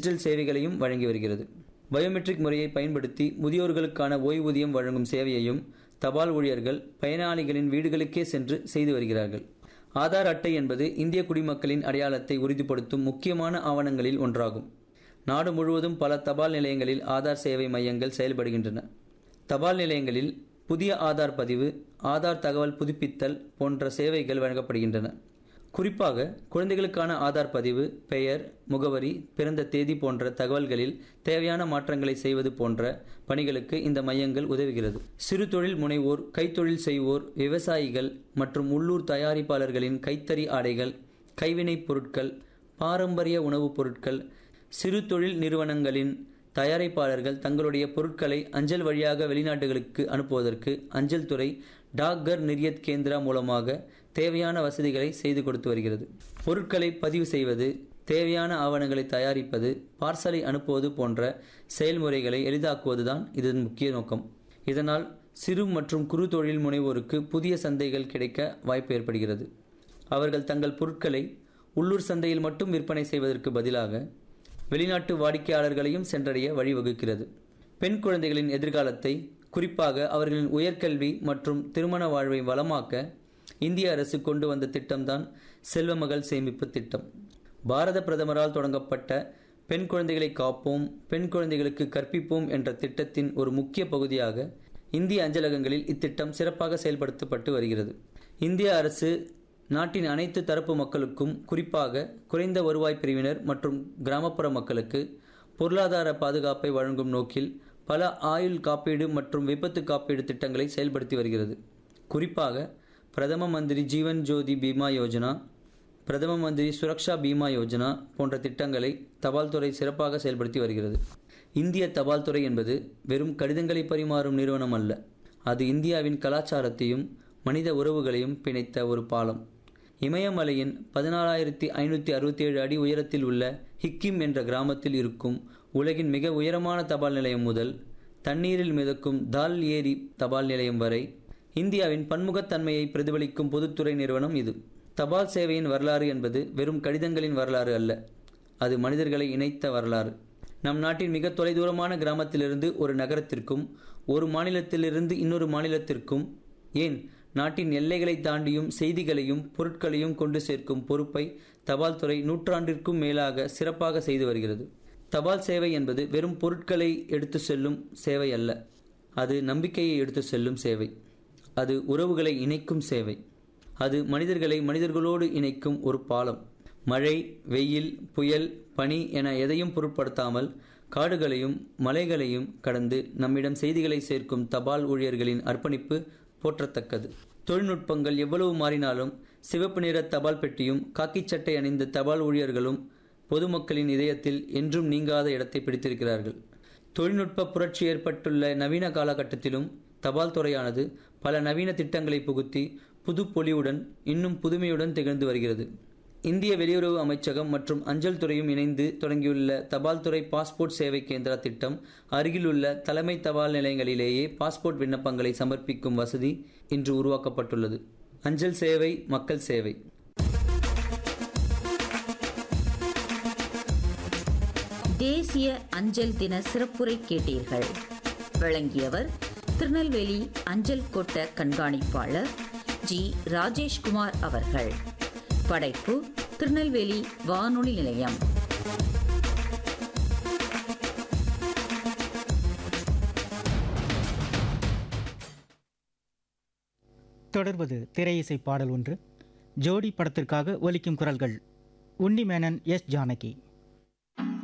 digital சேவைகளையும் வழங்கி வருகிறது பயோமெட்ரிக் முறையை பயன்படுத்தி முதியோர்களுக்கான ஓய்வூதியம் வழங்கும் சேவையையும் தபால் ஊழியர்கள் பயனாளிகளின் வீடுகளுக்கே சென்று செய்து வருகிறார்கள் ஆதார் அட்டை என்பது இந்திய குடிமக்களின் அடையாளத்தை உறுதிப்படுத்தும் முக்கியமான ஆவணங்களில் ஒன்றாகும் நாடு முழுவதும் பல தபால் நிலையங்களில் ஆதார் சேவை மையங்கள் செயல்படுகின்றன தபால் நிலையங்களில் புதிய ஆதார் பதிவு ஆதார் தகவல் புதுப்பித்தல் போன்ற சேவைகள் வழங்கப்படுகின்றன குறிப்பாக குழந்தைகளுக்கான ஆதார் பதிவு பெயர் முகவரி பிறந்த தேதி போன்ற தகவல்களில் தேவையான மாற்றங்களை செய்வது போன்ற பணிகளுக்கு இந்த மையங்கள் உதவுகிறது சிறு தொழில் முனைவோர் கைத்தொழில் செய்வோர் விவசாயிகள் மற்றும் உள்ளூர் தயாரிப்பாளர்களின் கைத்தறி ஆடைகள் கைவினைப் பொருட்கள் பாரம்பரிய உணவுப் பொருட்கள் சிறு தொழில் நிறுவனங்களின் தயாரிப்பாளர்கள் தங்களுடைய பொருட்களை அஞ்சல் வழியாக வெளிநாடுகளுக்கு அனுப்புவதற்கு அஞ்சல் துறை டாக்கர் நிர்யத் கேந்திரா மூலமாக தேவையான வசதிகளை செய்து கொடுத்து வருகிறது பொருட்களை பதிவு செய்வது தேவையான ஆவணங்களை தயாரிப்பது பார்சலை அனுப்புவது போன்ற செயல்முறைகளை எளிதாக்குவதுதான் இதன் முக்கிய நோக்கம் இதனால் சிறு மற்றும் குறு தொழில் முனைவோருக்கு புதிய சந்தைகள் கிடைக்க வாய்ப்பு ஏற்படுகிறது அவர்கள் தங்கள் பொருட்களை உள்ளூர் சந்தையில் மட்டும் விற்பனை செய்வதற்கு பதிலாக வெளிநாட்டு வாடிக்கையாளர்களையும் சென்றடைய வழிவகுக்கிறது பெண் குழந்தைகளின் எதிர்காலத்தை குறிப்பாக அவர்களின் உயர்கல்வி மற்றும் திருமண வாழ்வை வளமாக்க இந்திய அரசு கொண்டு வந்த திட்டம்தான் செல்வமகள் சேமிப்பு திட்டம் பாரத பிரதமரால் தொடங்கப்பட்ட பெண் குழந்தைகளை காப்போம் பெண் குழந்தைகளுக்கு கற்பிப்போம் என்ற திட்டத்தின் ஒரு முக்கிய பகுதியாக இந்திய அஞ்சலகங்களில் இத்திட்டம் சிறப்பாக செயல்படுத்தப்பட்டு வருகிறது இந்திய அரசு நாட்டின் அனைத்து தரப்பு மக்களுக்கும் குறிப்பாக குறைந்த வருவாய் பிரிவினர் மற்றும் கிராமப்புற மக்களுக்கு பொருளாதார பாதுகாப்பை வழங்கும் நோக்கில் பல ஆயுள் காப்பீடு மற்றும் விபத்து காப்பீடு திட்டங்களை செயல்படுத்தி வருகிறது குறிப்பாக பிரதம மந்திரி ஜீவன் ஜோதி பீமா யோஜனா பிரதம மந்திரி சுரக்ஷா பீமா யோஜனா போன்ற திட்டங்களை தபால் துறை சிறப்பாக செயல்படுத்தி வருகிறது இந்திய தபால் துறை என்பது வெறும் கடிதங்களை பரிமாறும் நிறுவனம் அல்ல அது இந்தியாவின் கலாச்சாரத்தையும் மனித உறவுகளையும் பிணைத்த ஒரு பாலம் இமயமலையின் பதினாலாயிரத்தி ஐநூற்றி அறுபத்தி ஏழு அடி உயரத்தில் உள்ள ஹிக்கிம் என்ற கிராமத்தில் இருக்கும் உலகின் மிக உயரமான தபால் நிலையம் முதல் தண்ணீரில் மிதக்கும் தால் ஏரி தபால் நிலையம் வரை இந்தியாவின் பன்முகத்தன்மையை பிரதிபலிக்கும் பொதுத்துறை நிறுவனம் இது தபால் சேவையின் வரலாறு என்பது வெறும் கடிதங்களின் வரலாறு அல்ல அது மனிதர்களை இணைத்த வரலாறு நம் நாட்டின் மிக தொலைதூரமான கிராமத்திலிருந்து ஒரு நகரத்திற்கும் ஒரு மாநிலத்திலிருந்து இன்னொரு மாநிலத்திற்கும் ஏன் நாட்டின் எல்லைகளை தாண்டியும் செய்திகளையும் பொருட்களையும் கொண்டு சேர்க்கும் பொறுப்பை தபால் துறை நூற்றாண்டிற்கும் மேலாக சிறப்பாக செய்து வருகிறது தபால் சேவை என்பது வெறும் பொருட்களை எடுத்து செல்லும் சேவை அல்ல அது நம்பிக்கையை எடுத்து செல்லும் சேவை அது உறவுகளை இணைக்கும் சேவை அது மனிதர்களை மனிதர்களோடு இணைக்கும் ஒரு பாலம் மழை வெயில் புயல் பனி என எதையும் பொருட்படுத்தாமல் காடுகளையும் மலைகளையும் கடந்து நம்மிடம் செய்திகளை சேர்க்கும் தபால் ஊழியர்களின் அர்ப்பணிப்பு போற்றத்தக்கது தொழில்நுட்பங்கள் எவ்வளவு மாறினாலும் சிவப்பு நிற தபால் பெட்டியும் காக்கி சட்டை அணிந்த தபால் ஊழியர்களும் பொதுமக்களின் இதயத்தில் என்றும் நீங்காத இடத்தை பிடித்திருக்கிறார்கள் தொழில்நுட்ப புரட்சி ஏற்பட்டுள்ள நவீன காலகட்டத்திலும் தபால் துறையானது பல நவீன திட்டங்களை புகுத்தி புது பொலிவுடன் இன்னும் புதுமையுடன் திகழ்ந்து வருகிறது இந்திய வெளியுறவு அமைச்சகம் மற்றும் அஞ்சல் துறையும் இணைந்து தொடங்கியுள்ள தபால் துறை பாஸ்போர்ட் சேவை கேந்திரா திட்டம் அருகிலுள்ள தலைமை தபால் நிலையங்களிலேயே பாஸ்போர்ட் விண்ணப்பங்களை சமர்ப்பிக்கும் வசதி இன்று உருவாக்கப்பட்டுள்ளது அஞ்சல் சேவை மக்கள் சேவை தேசிய அஞ்சல் தின சிறப்புரை கேட்டீர்கள் வழங்கியவர் திருநெல்வேலி அஞ்சல் கோட்ட கண்காணிப்பாளர் ஜி ராஜேஷ்குமார் அவர்கள் படைப்பு திருநெல்வேலி வானொலி நிலையம் தொடர்வது திரையிசை பாடல் ஒன்று ஜோடி படத்திற்காக ஒலிக்கும் குரல்கள் உன்னிமேனன் எஸ் ஜானகி